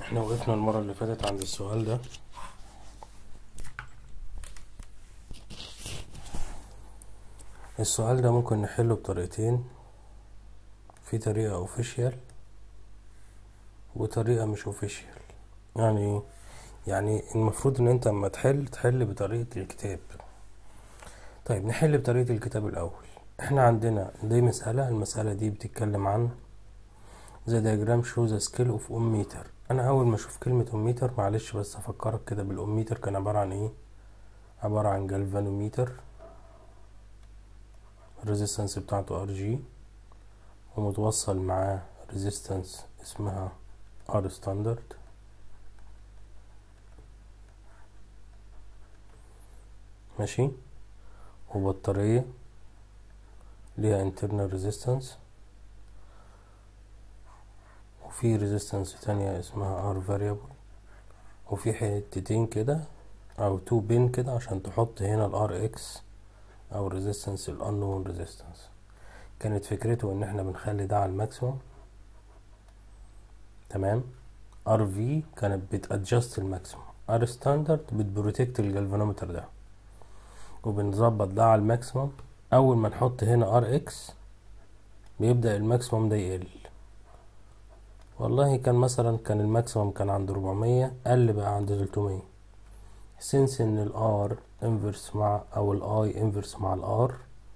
احنا وقفنا المرة اللي فاتت عند السؤال ده السؤال ده ممكن نحله بطريقتين في طريقة اوفيشال وطريقة مش اوفيشال يعني ايه يعني المفروض ان انت اما تحل تحل بطريقة الكتاب طيب نحل بطريقة الكتاب الاول احنا عندنا دي مسألة المسألة دي بتتكلم عن The diagram shows a scale of ohm meter انا اول ما اشوف كلمة ohm meter معلش بس افكرك كده بالاوم ميتر كان عبارة عن ايه عبارة عن جالفانوميتر الريزيستنس بتاعته ار جي ومتوصل معاه ريزيستنس اسمها ار ستاندرد ماشي وبطارية ليها internal resistance وفي ريزيستنس تانية اسمها ار variable وفي حتتين كده او تو بين كده عشان تحط هنا الار اكس او ريزيستنس الانون ريزيستنس كانت فكرته ان احنا بنخلي ده على الماكسيموم تمام ار في كانت بتادجست الماكسيموم ار ستاندرد بتبروتكت الجلفانومتر ده وبنظبط ده على الماكسيموم اول ما نحط هنا ار اكس بيبدا الماكسيموم ده يقل والله كان مثلا كان الماكسيموم كان عند 400 قل بقى عند 300 سنس ان الار انفرس مع او الاي انفرس مع الار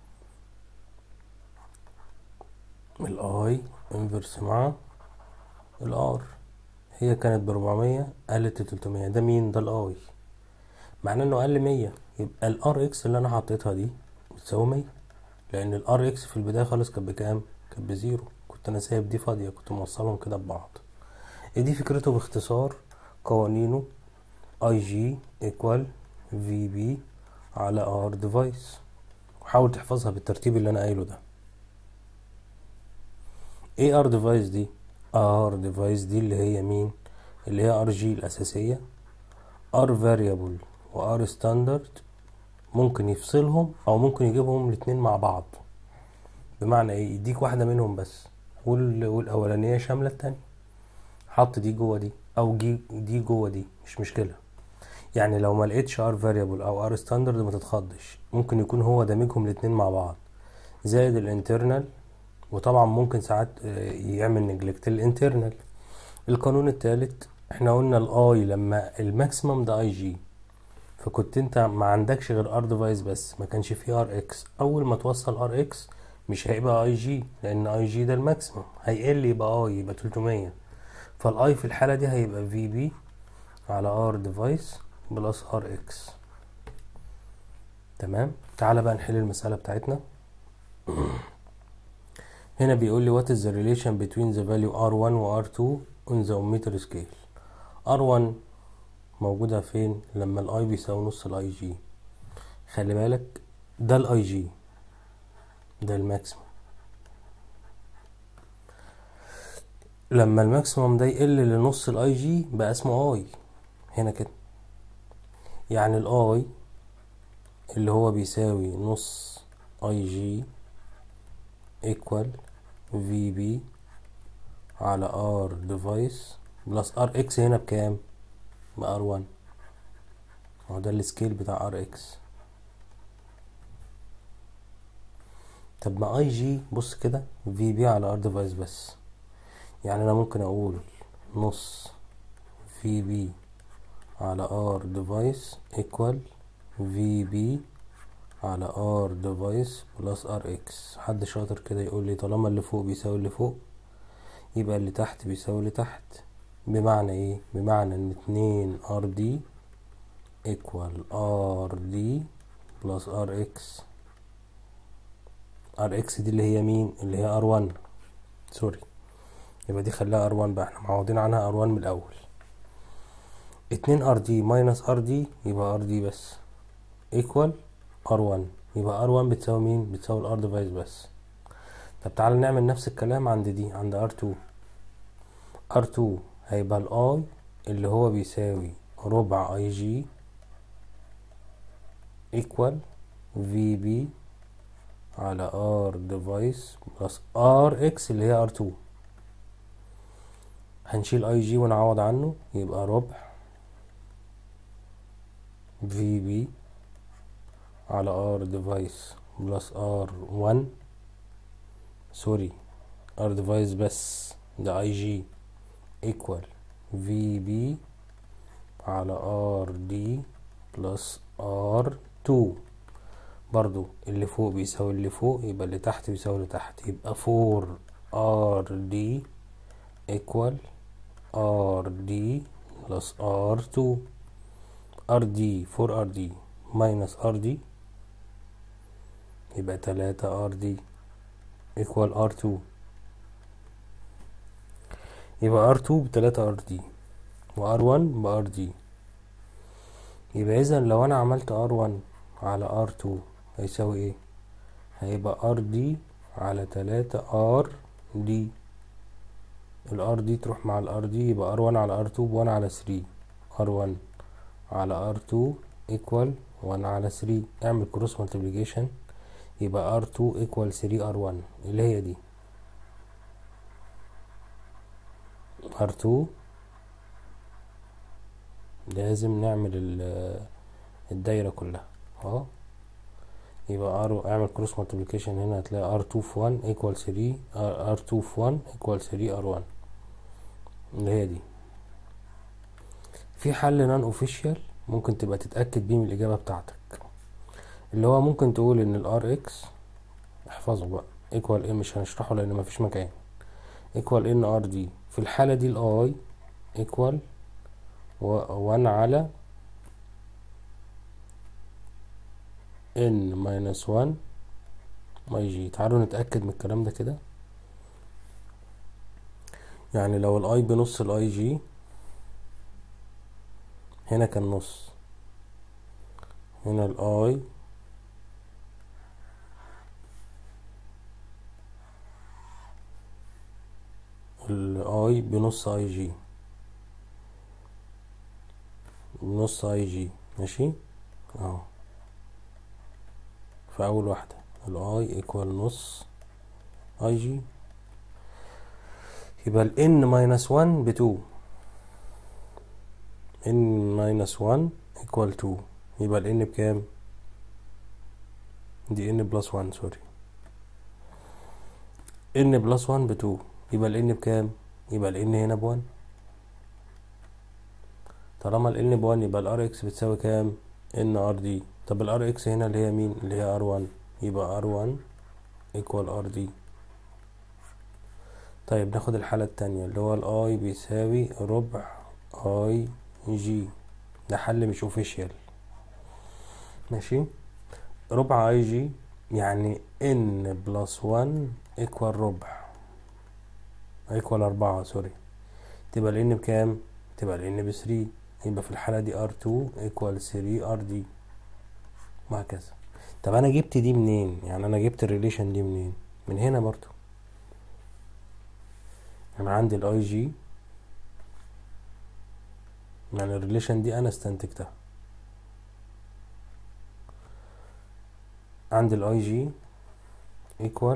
الاي انفرس مع الار هي كانت بربعمية قلت لتلتمية ده مين ده الاي معناه انه قل مية يبقى الار اكس اللي انا حطيتها دي بتساوي مية لان الار اكس في البداية خالص كانت بكام كانت بزيرو كنت انا سايب دي فاضية كنت موصلهم كده ببعض دي فكرته باختصار قوانينه اي جي ايكوال في بي على ار ديفايس وحاول تحفظها بالترتيب اللي انا قايله ده ايه ار ديفايس دي ار ديفايس دي اللي هي مين اللي هي ار جي الاساسيه ار فاريبل وار ستاندرد ممكن يفصلهم او ممكن يجيبهم الاتنين مع بعض بمعنى ايه يديك واحده منهم بس وال- والاولانيه شامله التانية حط دي جوه دي او جي دي جوه دي مش مشكله يعني لو ما لقيتش ار فاريبل او ار ستاندرد ما تتخضش ممكن يكون هو دامجهم الاتنين مع بعض زائد الانترنال وطبعا ممكن ساعات آه، يعمل نجلكت الانترنال القانون التالت احنا قلنا الاي لما الماكسيمم ده اي جي فكنت انت ما عندكش غير ار ديفايس بس ما كانش فيه ار اكس اول ما توصل ار اكس مش هيبقى اي جي لان اي جي ده الماكسيمم هيقل يبقى اي يبقى 300 فالاي في الحاله دي هيبقى في بي على ار ديفايس بلس ار اكس تمام تعالى بقى نحل المساله بتاعتنا هنا بيقول لي what is the relation between the value R1 و R2 on the ohmmeter scale R1 موجودة فين لما الاي بيساوي نص الاي جي خلي بالك ده الاي جي ده الماكسيمم لما الماكسيمم ده يقل لنص الاي جي بقى اسمه اي هنا كده يعني الاي اللي هو بيساوي نص اي جي equal VB على R device بلس RX هنا بكام؟ ب R1 هو ده السكيل بتاع RX طب ما اي جي بص كده في بي على ار ديفايس بس يعني انا ممكن اقول نص في بي على ار ديفايس ايكوال في بي على ار ديفايس بلس ار اكس حد شاطر كده يقول لي طالما اللي فوق بيساوي اللي فوق يبقى اللي تحت بيساوي اللي تحت بمعنى ايه بمعنى ان اتنين ار دي ايكوال ار دي بلس ار اكس ار اكس دي اللي هي مين اللي هي ار 1 سوري يبقى دي خليها ار 1 بقى احنا معوضين عنها ار 1 من الاول اتنين ار دي ماينس ار دي يبقى ار دي بس ايكوال ار 1 يبقى ار 1 بتساوي مين بتساوي الار ديفايس بس طب تعالى نعمل نفس الكلام عند دي عند ار 2 ار 2 هيبقى الاي اللي هو بيساوي ربع اي جي ايكوال في بي على ار ديفايس بلس ار اكس اللي هي ار 2 هنشيل اي جي ونعوض عنه يبقى ربع في بي على ار ديفايس بلس ار 1 سوري ار ديفايس بس ده اي جي ايكوال في بي على ار دي بلس ار 2 برضو اللي فوق بيساوي اللي فوق يبقى اللي تحت بيساوي اللي تحت يبقى 4 ار دي equal ار دي بلس ار 2 ار دي 4 ار دي minus ار دي يبقى 3 ار دي equal ار 2 يبقى ار 2 بتلاتة ار دي وار 1 بار دي يبقى اذا لو انا عملت ار 1 على ار 2 هيساوي ايه هيبقى ار دي على تلاتة ار دي الار دي تروح مع الار دي يبقى ار 1 على ار 2 بوان على 3 ار 1 على ار 2 ايكوال 1 على 3 اعمل كروس مالتيبليكيشن يبقى ار 2 ايكوال 3 ار 1 اللي هي دي ار 2 لازم نعمل الدايرة كلها اهو يبقى ار اعمل كروس مالتيبليكيشن هنا هتلاقي ار 2 في 1 ايكوال 3 ار 2 في 1 ايكوال 3 ار 1 اللي هي دي في حل نون اوفيشال ممكن تبقى تتاكد بيه من الاجابه بتاعتك اللي هو ممكن تقول ان الار اكس احفظه بقى ايكوال ايه مش هنشرحه لان مفيش مكان ايكوال ان ار دي في الحاله دي الاي ايكوال 1 على n minus 1 اي جي تعالوا نتأكد من الكلام ده كده يعني لو الاي بنص الاي جي هنا كان نص هنا الاي الاي بنص اي جي بنص اي جي ماشي اهو في اول واحدة الاي ايكوال نص اي جي يبقى ال n minus 1 ب 2 n minus 1 equal 2 يبقى ال n بكام دي n plus 1 سوري n plus 1 ب 2 يبقى ال n بكام يبقى ال n هنا ب 1 طالما ال n ب 1 يبقى ال rx بتساوي كام n r d طب ال rx هنا اللي هي مين اللي هي r1 يبقى r1 equal rd طيب ناخد الحالة التانية اللي هو الاي بيساوي ربع اي جي ده حل مش اوفيشال ماشي ربع اي جي يعني ان بلس وان ايكوال ربع ايكوال اربعة سوري تبقى الان بكام تبقى الان بثري يبقى في الحالة دي ار تو ايكوال ثري ار دي وهكذا طب انا جبت دي منين يعني انا جبت الريليشن دي منين من هنا برضو انا عندي الاي جي يعني الريليشن دي انا استنتجتها عندي الاي جي ايكوال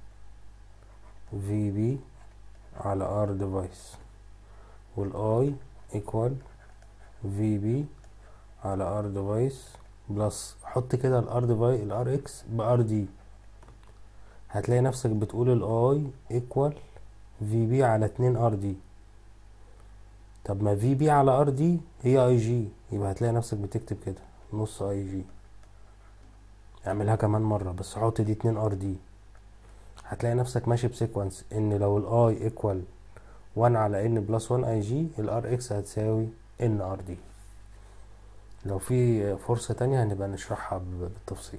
في بي على ار ديفايس والاي ايكوال في بي على ار ديفايس بلس حط كده الار ديفايس الار اكس بار دي هتلاقي نفسك بتقول الاي ايكوال في بي على اتنين ار دي طب ما في بي على ار دي هي اي جي يبقى هتلاقي نفسك بتكتب كده نص اي جي اعملها كمان مرة بس حط دي اتنين ار دي هتلاقي نفسك ماشي بسيكونس ان لو الاي ايكوال 1 على ان بلس 1 اي جي الار اكس هتساوي ان ار دي لو في فرصة تانية هنبقى نشرحها بالتفصيل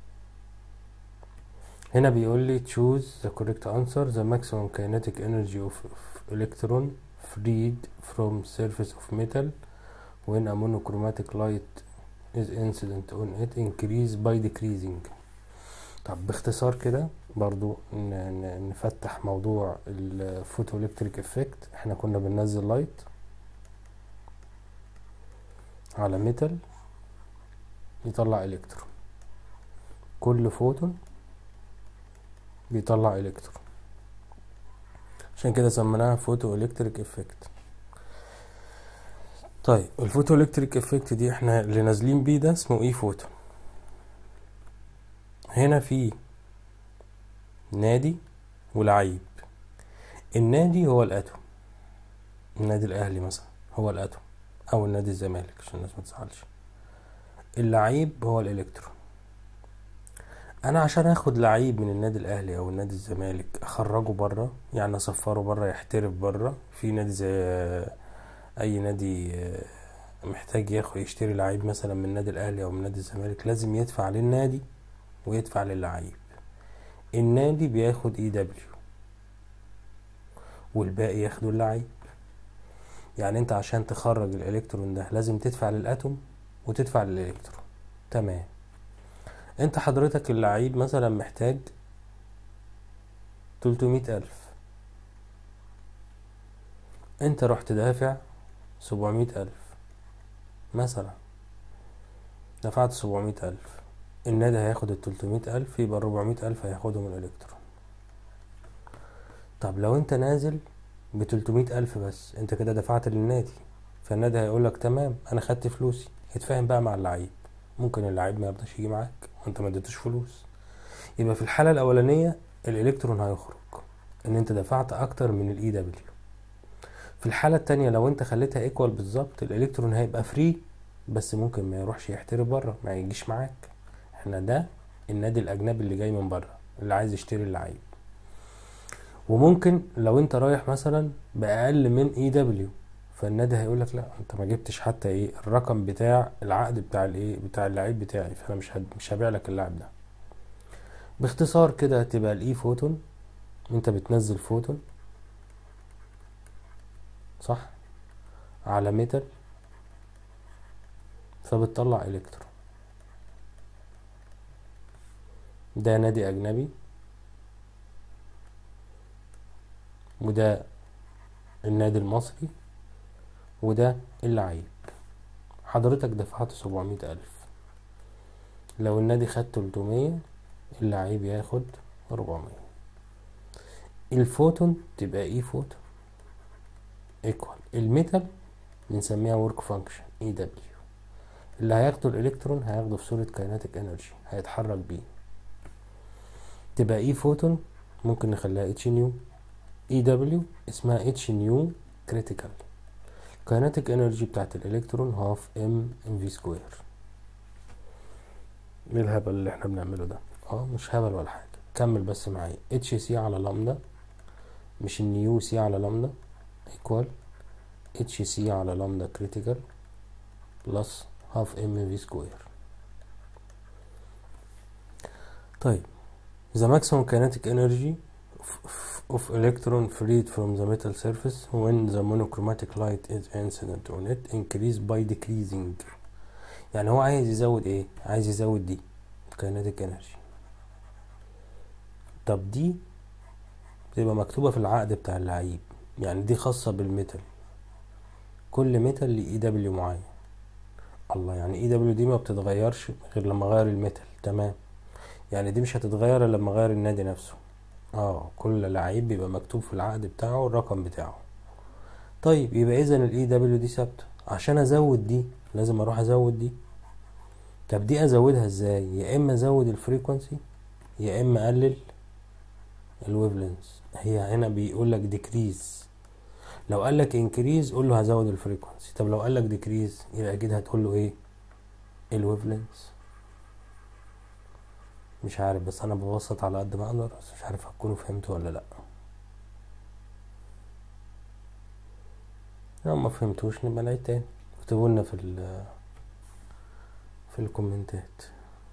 هنا بيقول لي choose the correct answer the maximum kinetic energy of electron freed from surface of metal when a monochromatic light is incident on it increase by decreasing طب باختصار كده برضو نفتح موضوع الفوتو الكتريك افكت احنا كنا بننزل لايت على ميتال يطلع الكترون كل فوتون بيطلع الكترون عشان كده سميناها فوتو الكتريك افكت طيب الفوتو الكتريك افكت دي احنا اللي نازلين بيه ده اسمه ايه فوتو هنا في نادي ولعيب النادي هو الاتوم النادي الاهلي مثلا هو الاتوم او النادي الزمالك عشان الناس ما تزعلش اللعيب هو الالكترون انا عشان اخد لعيب من النادي الاهلي او النادي الزمالك اخرجه بره يعني اصفره بره يحترف بره في نادي زي اي نادي محتاج ياخد يشتري لعيب مثلا من النادي الاهلي او من نادي الزمالك لازم يدفع للنادي ويدفع للعيب النادي بياخد اي دبليو والباقي ياخده اللعيب يعني انت عشان تخرج الالكترون ده لازم تدفع للاتوم وتدفع للالكترون تمام انت حضرتك اللعيب مثلا محتاج تلتمية الف انت رحت دافع سبعمية الف مثلا دفعت سبعمية الف النادي هياخد التلتمية الف يبقى الربعمية الف هياخدهم الالكترون طب لو انت نازل بتلتمية الف بس انت كده دفعت للنادي فالنادي هيقولك تمام انا خدت فلوسي اتفاهم بقى مع اللعيب ممكن اللعيب ما يرضاش يجي معاك وانت ما اديتوش فلوس يبقى في الحالة الاولانية الالكترون هيخرج ان انت دفعت اكتر من الاي دبليو في الحالة التانية لو انت خليتها ايكوال بالظبط الالكترون هيبقى فري بس ممكن ما يروحش يحترف بره ما يجيش معاك احنا ده النادي الاجنبي اللي جاي من بره اللي عايز يشتري اللعيب وممكن لو انت رايح مثلا باقل من اي دبليو فالنادي هيقول لك لا انت ما جبتش حتى ايه الرقم بتاع العقد بتاع الايه بتاع اللعيب بتاعي فانا مش هد... مش هبيع لك اللاعب ده باختصار كده هتبقى الاي فوتون انت بتنزل فوتون صح على ميتال فبتطلع الكترون ده نادي اجنبي وده النادي المصري وده اللعيب حضرتك دفعت سبعمية ألف لو النادي خد تلتمية اللعيب ياخد ربعمية الفوتون تبقى اي فوتون ايكوال الميتال بنسميها ورك فانكشن اي دبليو اللي هياخده الالكترون هياخده في صورة كايناتيك انرجي هيتحرك بيه تبقى اي فوتون ممكن نخليها اتش نيو اي دبليو اسمها اتش نيو كريتيكال كايناتيك انرجي بتاعت الالكترون هاف ام ام في سكوير ايه الهبل اللي احنا بنعمله ده اه مش هبل ولا حاجه كمل بس معايا اتش سي على لامدا مش النيو سي على لامدا ايكوال اتش سي على لامدا كريتيكال بلس هاف ام في سكوير طيب the maximum kinetic energy of electron freed from the metal surface when the monochromatic light is incident on it increase by decreasing يعني هو عايز يزود ايه عايز يزود دي kinetic energy طب دي بتبقى مكتوبة في العقد بتاع اللعيب يعني دي خاصة بالميتال كل ميتال ليه اي دبليو معين الله يعني اي دبليو دي ما بتتغيرش غير لما اغير الميتال تمام يعني دي مش هتتغير الا لما اغير النادي نفسه اه كل لعيب بيبقى مكتوب في العقد بتاعه الرقم بتاعه طيب يبقى اذا الاي دبليو دي ثابته عشان ازود دي لازم اروح ازود دي طب دي ازودها ازاي يا اما ازود الفريكونسي يا اما اقلل الويفلنس هي هنا بيقول لك ديكريز لو قال لك انكريز قول له هزود الفريكونسي طب لو قال لك ديكريز يبقى اكيد هتقول له ايه الويفلنس مش عارف بس انا ببسط على قد ما اقدر بس مش عارف هتكونوا فهمتوا ولا لا لو ما فهمتوش نبقى نعيد تاني اكتبوا لنا في ال في الكومنتات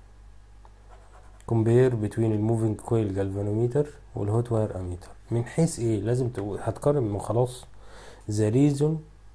compare between الموفينج كويل جالفانوميتر والهوت واير اميتر من حيث ايه لازم تقول هتقارن من خلاص the reason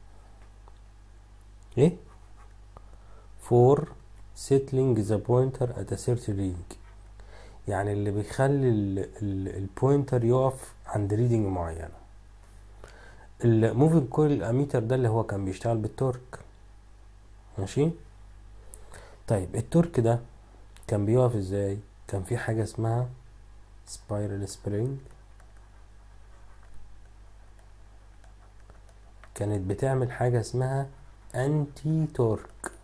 ايه for settling the pointer at a certain reading يعني اللي بيخلي البوينتر يقف عند ريدنج معينة الموفينج كويل اميتر ده اللي هو كان بيشتغل بالتورك ماشي طيب التورك ده كان بيقف ازاي كان في حاجة اسمها سبايرال سبرينج كانت بتعمل حاجة اسمها انتي تورك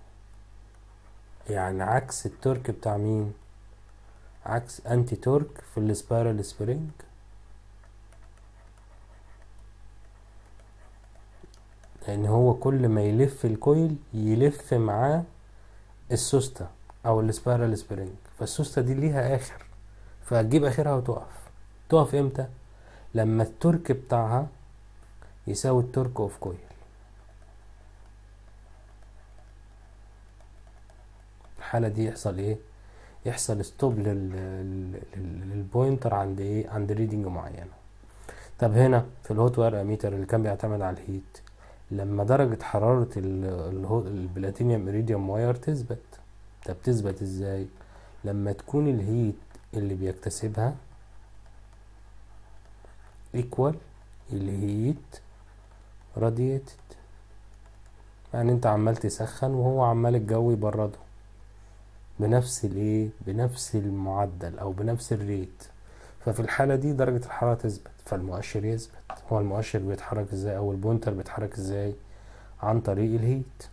يعني عكس التورك بتاع مين عكس انتي تورك في السبايرال سبرينج لان هو كل ما يلف الكويل يلف معاه السوسته او السبايرال سبرينج فالسوسته دي ليها اخر فهتجيب اخرها وتقف تقف امتى لما التورك بتاعها يساوي التورك اوف كويل الحالة دي يحصل ايه يحصل ستوب للبوينتر عند ايه عند ريدنج معينة طب هنا في الهوت وير اميتر اللي كان بيعتمد على الهيت لما درجة حرارة البلاتينيوم اريديوم واير تثبت طب تثبت ازاي لما تكون الهيت اللي بيكتسبها equal الهيت راديتد يعني انت عمال تسخن وهو عمال الجو يبرده بنفس الايه بنفس المعدل او بنفس الريت ففي الحالة دي درجة الحرارة تثبت فالمؤشر يثبت هو المؤشر بيتحرك ازاي او البونتر بيتحرك ازاي عن طريق الهيت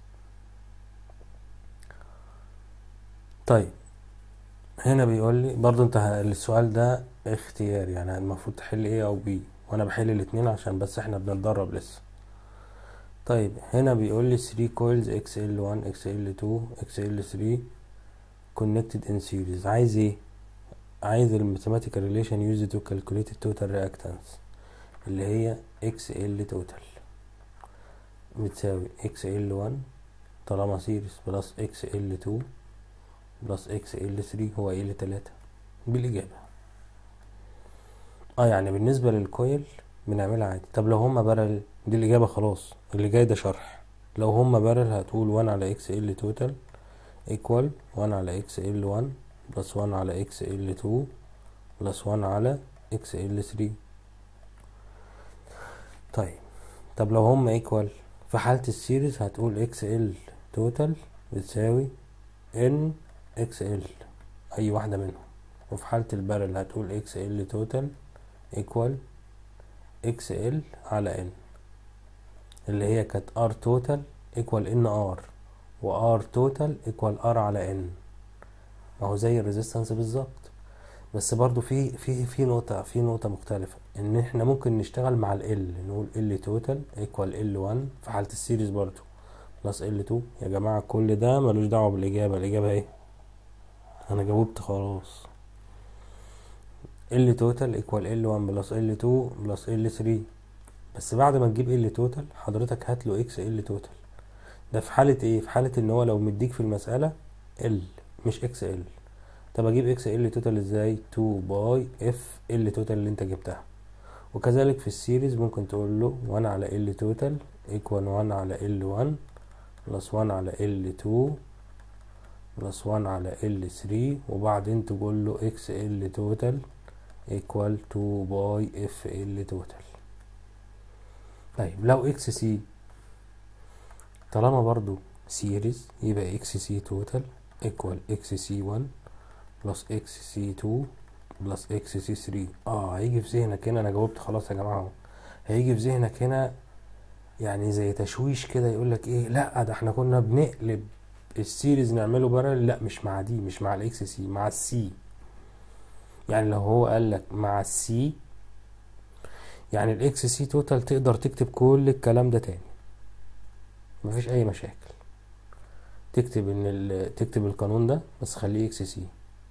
طيب هنا بيقول لي برضو انت السؤال ده اختياري يعني المفروض تحل ايه او بي وانا بحل الاتنين عشان بس احنا بنتدرب لسه طيب هنا بيقول لي 3 coils XL1 XL2 XL3 connected in series عايز ايه عايز الماثيماتيكال ريليشن used to calculate the total reactance اللي هي XL total بتساوي XL1 طالما سيريز بلس XL2 بلس XL3 هو ال 3 بالإجابة اه يعني بالنسبة للكويل بنعملها عادي طب لو هما بارل دي الإجابة خلاص اللي جاي ده شرح لو هما بارل هتقول 1 على XL total equal 1 على XL1 بلس 1 على XL2 بلس 1 على XL3 طيب طب لو هما ايكوال في حالة السيريز هتقول XL توتال بتساوي N XL أي واحدة منهم وفي حالة البارل هتقول XL توتال equal XL على N اللي هي كانت R توتال equal NR و R توتال equal R على N ما هو زي الريزيستنس بالظبط بس برضو في في في نقطة في نقطة مختلفة ان احنا ممكن نشتغل مع ال L نقول L توتال equal L1 في حالة السيريز برضو بلس L2 يا جماعة كل ده ملوش دعوة بالإجابة الإجابة ايه أنا جاوبت خلاص L توتال equal L1 بلس L2 بلس L3 بس بعد ما تجيب L توتال حضرتك هات له X L توتال ده في حالة ايه في حالة ان هو لو مديك في المسألة L مش اكس ال طب اجيب اكس ال توتال ازاي 2 باي اف ال توتال اللي انت جبتها وكذلك في السيريز ممكن تقول له 1 على ال توتال ايكوال 1 على ال 1 بلس 1 على ال 2 بلس 1 على ال 3 وبعدين تقول له اكس ال توتال ايكوال 2 باي اف ال توتال طيب لو اكس سي طالما برضو سيريز يبقى اكس سي توتال equal xc1 plus xc2 plus xc3 اه هيجي في ذهنك هنا انا جاوبت خلاص يا جماعه اهو هيجي في ذهنك هنا يعني زي تشويش كده يقول لك ايه لا ده احنا كنا بنقلب السيريز نعمله بارل لا مش مع دي مش مع الاكس سي مع السي يعني لو هو قال لك مع السي يعني الاكس سي توتال تقدر تكتب كل الكلام ده تاني مفيش اي مشاكل تكتب ان تكتب القانون ده بس خليه اكس سي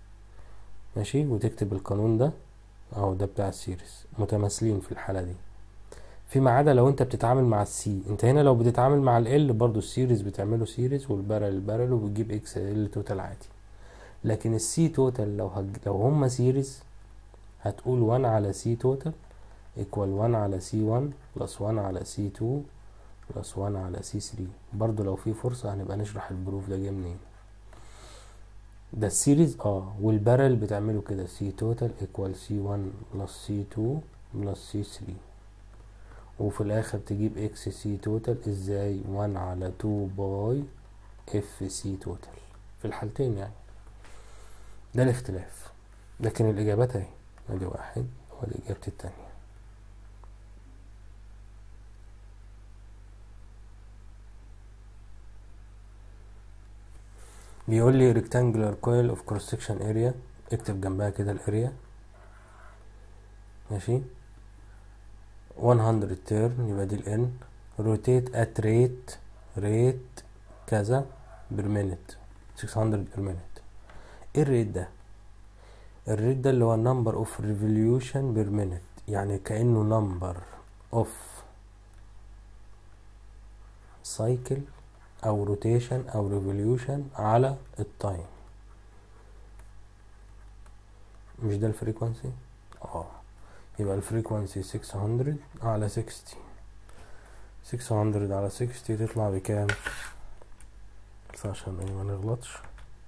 ماشي وتكتب القانون ده اهو ده بتاع السيريز متماثلين في الحاله دي فيما عدا لو انت بتتعامل مع السي انت هنا لو بتتعامل مع ال برضو السيريز بتعمله سيريز والبارل البارل وبتجيب اكس ال توتال عادي لكن السي توتال لو هج... لو هما سيريز هتقول 1 على سي توتال ايكوال 1 على سي 1 بلس 1 على سي 2 بلس 1 على سي 3 برضو لو في فرصة هنبقى نشرح البروف ده جه منين ده السيريز اه والبارل بتعمله كده سي توتال ايكوال سي 1 بلس سي 2 بلس سي 3 وفي الاخر تجيب اكس سي توتال ازاي 1 على 2 باي اف سي توتال في الحالتين يعني ده الاختلاف لكن الاجابات اهي ادي واحد وادي اجابتي التانية بيقول لي rectangular coil of cross section area اكتب جنبها كده الاريا ماشي 100 turn يبقى دي الان rotate at rate rate كذا per minute 600 per minute ايه الريت ده الريت ده اللي هو number of revolution per minute يعني كأنه number of cycle او روتيشن او ريفوليوشن على التايم مش ده الفريكوانسي اه يبقى الفريكوانسي 600 على 60 600 على 60 تطلع بكام بس عشان ايه ما نغلطش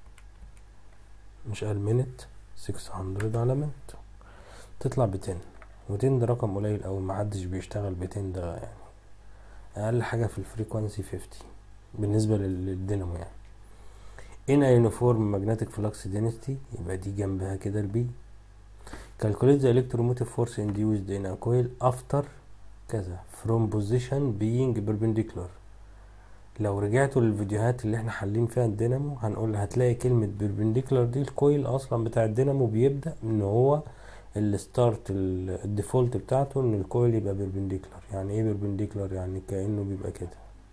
مش قال منت 600 على منت تطلع ب 10 و10 ده رقم قليل اوي محدش بيشتغل ب 10 ده يعني اقل حاجه في الفريكوانسي 50 بالنسبة للدينامو يعني in a uniform magnetic flux density يبقى دي جنبها كده البي calculate the electromotive force induced in a coil after كذا from position being perpendicular لو رجعتوا للفيديوهات اللي احنا حالين فيها الدينامو هنقول هتلاقي كلمة perpendicular دي الكويل اصلا بتاع الدينامو بيبدأ ان هو الستارت الديفولت بتاعته ان الكويل يبقى perpendicular يعني ايه perpendicular يعني كأنه بيبقى كده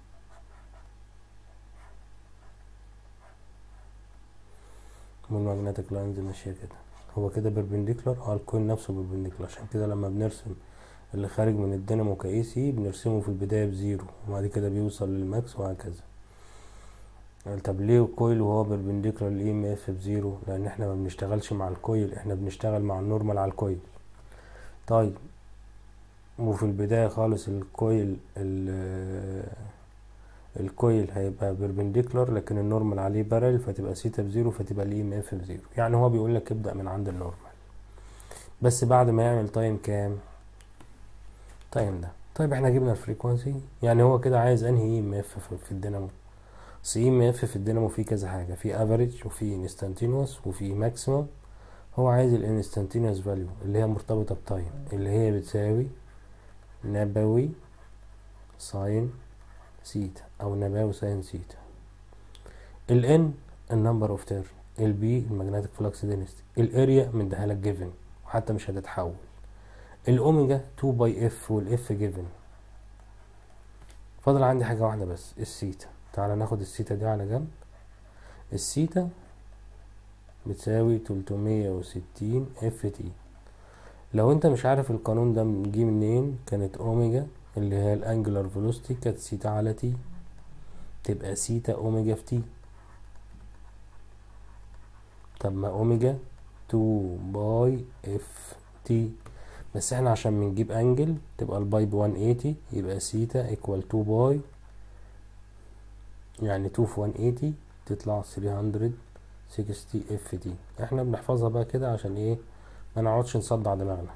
والماجنتيك لاينز ماشيه كده هو كده بيربنديكولار اه الكوين نفسه بيربنديكولار عشان كده لما بنرسم اللي خارج من الدينامو كاي سي بنرسمه في البدايه بزيرو وبعد كده بيوصل للماكس وهكذا طب ليه الكويل وهو بيربنديكولار الاي ام اف بزيرو لان احنا ما بنشتغلش مع الكويل احنا بنشتغل مع النورمال على الكويل طيب وفي البدايه خالص الكويل الكويل هيبقى بيربنديكولار لكن النورمال عليه بارل فتبقى سيتا بزيرو فتبقى الاي ام اف بزيرو يعني هو بيقول لك ابدا من عند النورمال بس بعد ما يعمل تايم كام تايم ده طيب احنا جبنا الفريكوانسي يعني هو كده عايز انهي اي ام اف في الدينامو سي اي ام اف في الدينامو فيه كذا حاجه في افريج وفي انستانتينوس وفي ماكسيموم هو عايز الانستانتينوس فاليو اللي هي مرتبطه بتايم اللي هي بتساوي نبوي ساين سيتا او نباوي ساين سيتا ال n النمبر اوف تيرن ال b الماجنتيك فلكس دينستي الاريا مديها لك جيفن وحتى مش هتتحول الاوميجا 2 باي اف والاف جيفن فاضل عندي حاجه واحده بس السيتا تعالى ناخد السيتا دي على جنب السيتا بتساوي 360 اف تي لو انت مش عارف القانون ده جه منين كانت اوميجا اللي هي الانجلر فيلوسيتي كانت سيتا على تي تبقى سيتا اوميجا في تي طب ما اوميجا 2 باي اف تي بس احنا عشان بنجيب انجل تبقى الباي ب 180 يبقى سيتا ايكوال 2 باي يعني 2 في 180 تطلع 360 اف تي احنا بنحفظها بقى كده عشان ايه ما نقعدش نصدع دماغنا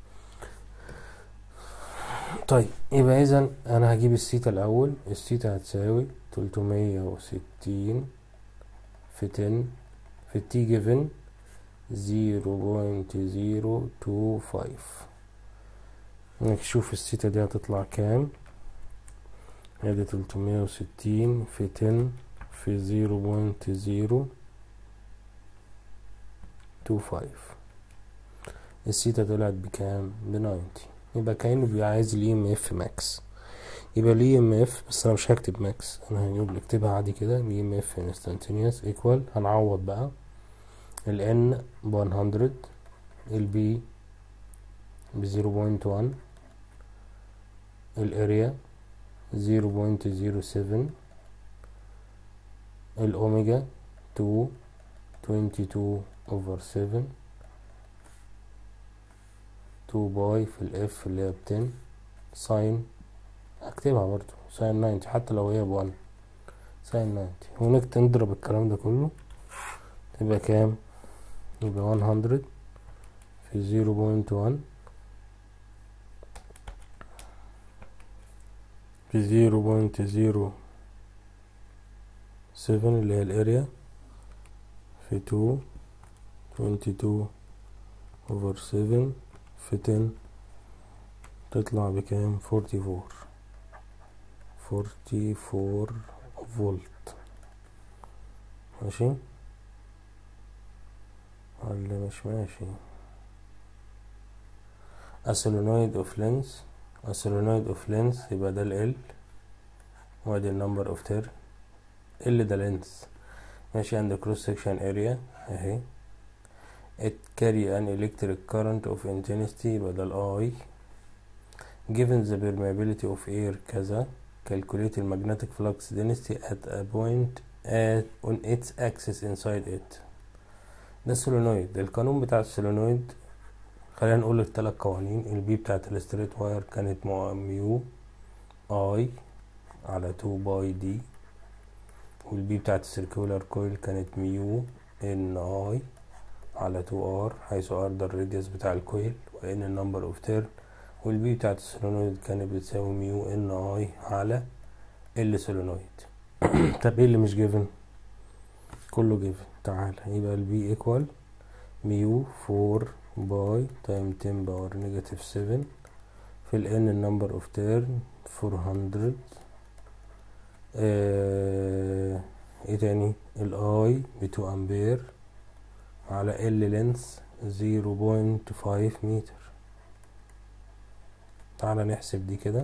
طيب يبقى اذا انا هجيب السيتا الاول السيتا هتساوي 360 في 10 في التي جيفن 0.025 نشوف السيتا دي هتطلع كام ادي 360 في 10 في 0.025 السيتا طلعت بكام ب 90 يبقى كأنه بيبقى عايز الاي ام اف ماكس يبقى الاي ام اف بس انا مش هكتب ماكس انا هنقول اكتبها عادي كده الاي ام اف انستانتينيوس ايكوال هنعوض بقى ال n ب 100 ال b ب 0.1 الاريا 0.07 الاوميجا 2 22 over 7 2 باي في الاف اللي هي بتن ساين اكتبها برضو ساين 90 حتى لو هي بوان ساين 90 ونكت نضرب الكلام ده كله تبقى كام يبقى 100 في 0.1 في 0.07 اللي هي الاريا في 2 22 over 7 في 10 تطلع بكام 44 44 فولت ماشي ولا مش ماشي a solenoid of length a solenoid of length يبقى ده ال L وادي ال number of turn L ده length ماشي عند cross section area اهي it carry an electric current of intensity يبقى ده ال I given the permeability of air كذا calculate the magnetic flux density at a point at on its axis inside it ده السولينويد القانون بتاع السولينويد خلينا نقول الثلاث قوانين البي بتاعت الستريت واير كانت ميو اي على 2 باي دي والبي بتاعت السيركولار كويل كانت ميو ان اي على 2 ار حيث ار ده الراديوس بتاع الكويل وان النمبر اوف تيرن والبي بتاعت السولينويد كانت بتساوي ميو ان اي على ال سولينويد طب ايه اللي مش جيفن كله جيفن تعالى يبقى البي ايكوال ميو 4 باي تايم 10 باور نيجاتيف 7 في ال n النمبر اوف تيرن 400 آه ايه تاني ال I ب 2 امبير على L لينس 0.5 متر تعالى نحسب دي كده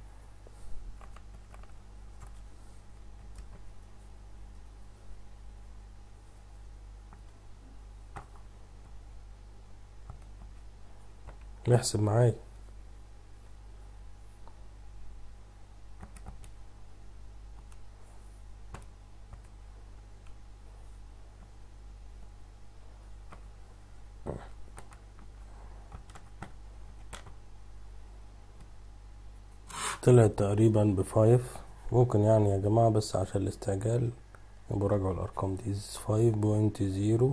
نحسب معايا طلعت تقريبا بفايف ممكن يعني يا جماعة بس عشان الاستعجال يبقوا راجعوا الأرقام دي فايف بوينت زيرو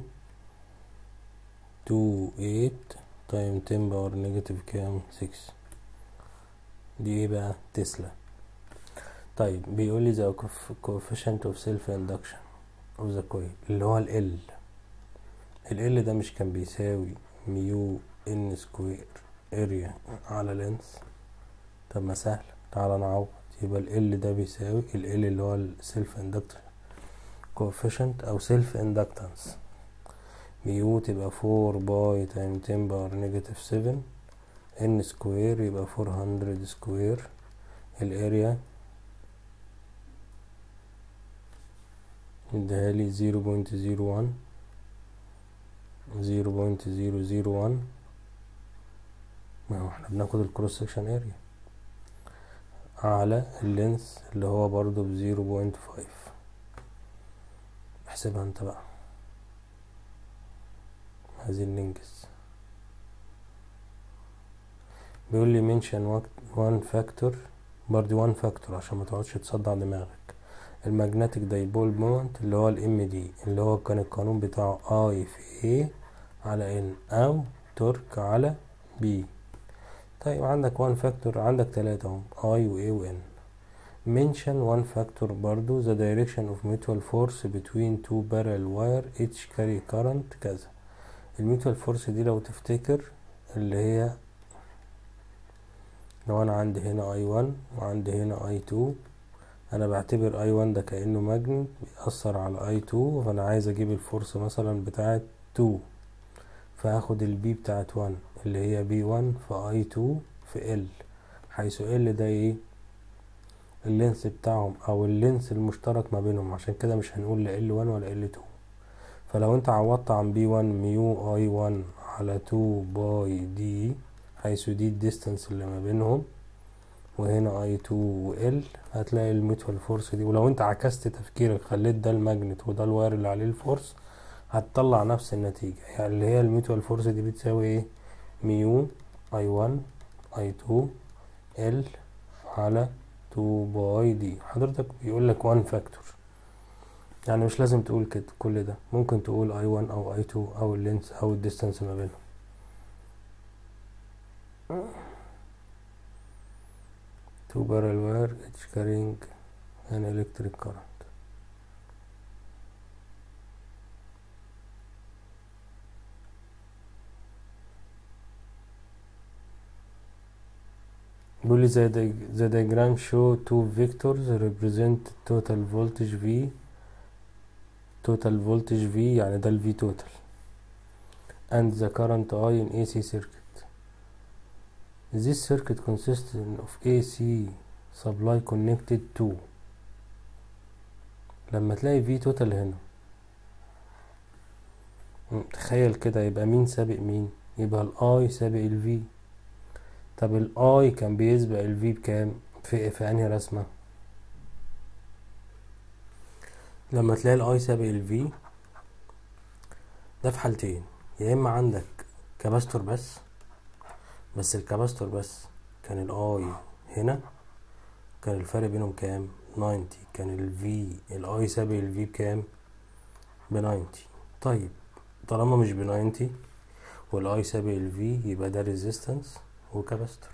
تو ايت تايم 10 باور نيجاتيف كام 6 دي ايه بقى تسلا طيب بيقول لي the coefficient of self induction of the coil اللي هو ال L ال L ده مش كان بيساوي ميو ان سكوير اريا على لينس طب ما سهل تعالى نعوض يبقى ال L ده بيساوي ال L اللي هو ال self induction coefficient او self inductance ميو تبقى فور باي تايم تن باور نيجاتيف سفن ان سكوير يبقى فور هندرد سكوير الاريا اديهالي زيرو بوينت زيرو وان زيرو بوينت زيرو زيرو وان ما هو احنا بناخد الكروس سكشن اريا على اللينس اللي هو برضو بزيرو بوينت فايف احسبها انت بقى عايزين ننجز بيقول لي منشن وان فاكتور برضه وان فاكتور عشان ما تقعدش تصدع دماغك الماجنتيك دايبول مومنت اللي هو الام دي اللي هو كان القانون بتاعه اي في اي على ان او تورك على بي طيب عندك وان فاكتور عندك تلاتة اهم اي و اي و ان mention one factor برضو the direction of mutual force between two parallel wire each carry current كذا الميوتوال فورس دي لو تفتكر اللي هي لو انا عندي هنا اي 1 وعندي هنا اي 2 انا بعتبر اي 1 ده كانه ماجنت بيأثر على اي 2 فانا عايز اجيب الفورس مثلا بتاعه 2 فهاخد البي بتاعت 1 اللي هي بي 1 في اي 2 في ال حيث ال ده ايه اللينس بتاعهم او اللينس المشترك ما بينهم عشان كده مش هنقول ل ال 1 ولا ال 2 فلو انت عوضت عن بي 1 ميو اي 1 على 2 باي دي حيث دي الديستانس اللي ما بينهم وهنا اي 2 و ال هتلاقي الميوتوال فورس دي ولو انت عكست تفكيرك خليت ده الماجنت وده الواير اللي عليه الفورس هتطلع نفس النتيجة يعني اللي هي الميوتوال فورس دي بتساوي ايه ميو اي 1 اي 2 ال على 2 باي دي حضرتك بيقول لك 1 فاكتور يعني مش لازم تقول كده كل ده ممكن تقول اي 1 او اي 2 او اللينس او الديستانس ما بينهم two barrel wire each carrying an electric current بيقول لي the, di- the diagram show two vectors represent total voltage V total voltage V يعني ده ال V total and the current I in AC circuit this circuit consists of AC supply connected to لما تلاقي V total هنا م، تخيل كده يبقى مين سابق مين يبقى ال I سابق ال V طب ال I كان بيسبق ال V بكام في في انهي رسمة لما تلاقي ال I سابق ال V ده في حالتين يا اما عندك كباستور بس بس الكباستور بس كان الاي هنا كان الفرق بينهم كام 90 كان الفي الاي سابق الفي بكام ب 90 طيب طالما مش ب 90 والاي سابق الفي يبقى ده ريزيستنس وكباستور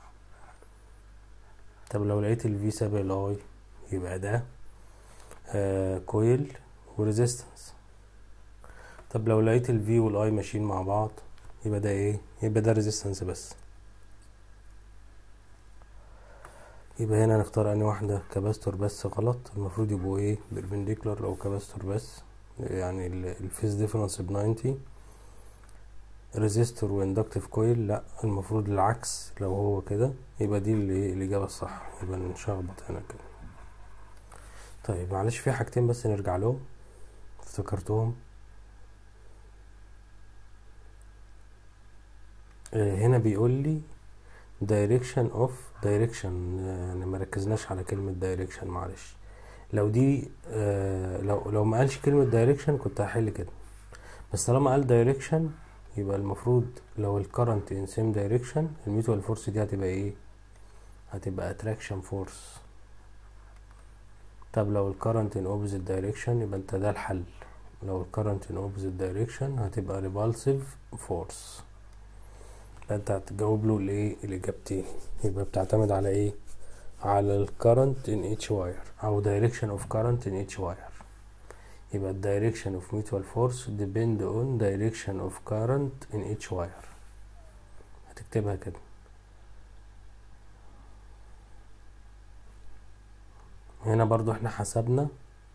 طب لو لقيت الفي سابق الاي يبقى ده آه كويل وريزيستنس طب لو لقيت الفي والاي ماشيين مع بعض يبقى ده ايه يبقى ده ريزيستنس بس يبقى هنا نختار اني واحدة كباستور بس غلط المفروض يبقوا ايه بيربنديكولار لو كباستور بس يعني الفيز ديفرنس ب 90 ريزيستور واندكتيف كويل لا المفروض العكس لو هو كده يبقى دي اللي الاجابة الصح يبقى نشخبط هنا كده طيب معلش في حاجتين بس نرجع لهم افتكرتهم هنا بيقول لي direction of direction يعني ما ركزناش على كلمة direction معلش لو دي آه لو لو ما قالش كلمة direction كنت هحل كده بس طالما قال direction يبقى المفروض لو ال current in same direction الميوتوال فورس دي هتبقى ايه هتبقى attraction force طب لو ال current in opposite direction يبقى انت ده الحل لو ال current in opposite direction هتبقى repulsive force لا انت هتجاوب له الايه الاجابتين يبقى بتعتمد على ايه على ال current in each wire او direction of current in each wire يبقى ال direction of mutual force depend on direction of current in each wire هتكتبها كده هنا برضو احنا حسبنا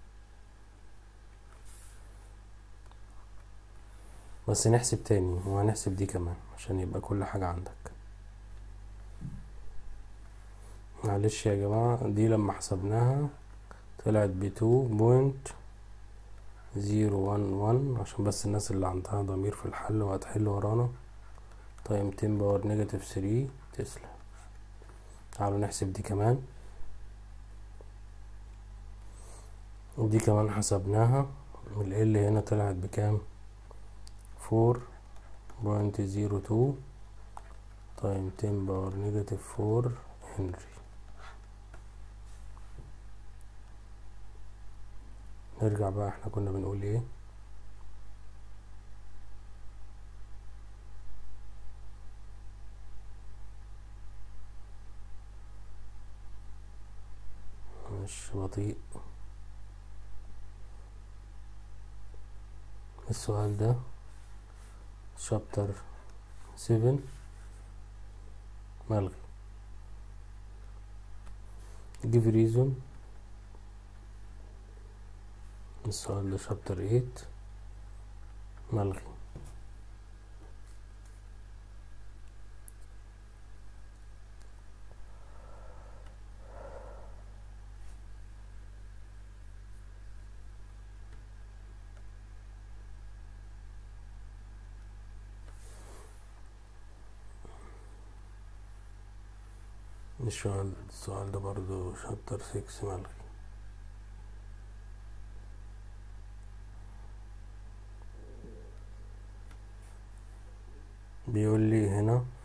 بس نحسب تاني وهنحسب دي كمان عشان يبقى كل حاجة عندك معلش يا جماعة دي لما حسبناها طلعت بتو بوينت زيرو وان وان عشان بس الناس اللي عندها ضمير في الحل وهتحل ورانا تايم تين باور نيجاتيف ثري تسلا تعالوا نحسب دي كمان ودي كمان حسبناها ال هنا طلعت بكام فور بوينت زيرو تو تايم تين باور نيجاتيف فور هنري نرجع بقى احنا كنا بنقول ايه مش بطيء السؤال ده شابتر 7 ملغي give reason السؤال ده شابتر 8 ملغي السؤال السؤال ده برضو شابتر 6 ملغي بيقول لي هنا